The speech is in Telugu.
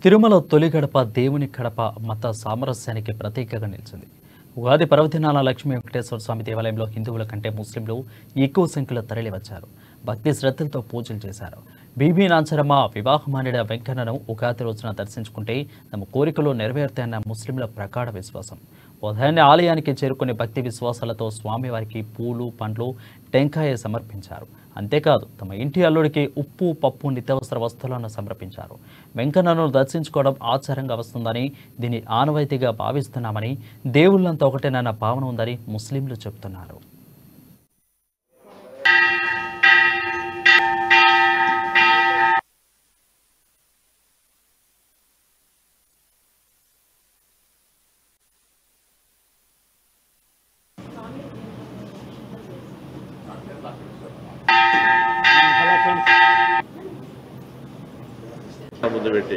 తిరుమల తొలి గడప దేవుని గడప మత సామరస్యానికి ప్రతీకగా నిలిచింది ఉగాది పర్వదినాల లక్ష్మీ వెంకటేశ్వర స్వామి దేవాలయంలో హిందువుల కంటే ముస్లింలు ఎక్కువ సంఖ్యలో తరలివచ్చారు భక్తి శ్రద్ధలతో పూజలు చేశారు బీబీ నాంచరమ్మ వివాహమానిడ వెంకన్నను ఉగాది రోజున దర్శించుకుంటే తమ కోరికలు నెరవేరుతాయన్న ముస్లింల ప్రగాఢ విశ్వాసం ఉదయాన్నే ఆలయానికి చేరుకునే భక్తి విశ్వాసాలతో స్వామివారికి పూలు పండ్లు టెంకాయ సమర్పించారు అంతేకాదు తమ ఇంటి అల్లుడికి ఉప్పు పప్పు నిత్యావసర వస్తువులను సమర్పించారు వెంకన్నను దర్శించుకోవడం ఆచారంగా వస్తుందని దీన్ని ఆనవాయితీగా భావిస్తున్నామని దేవుళ్ళంతా ఒకటేనన్న భావన ఉందని ముస్లింలు చెబుతున్నారు ముందు పెట్టి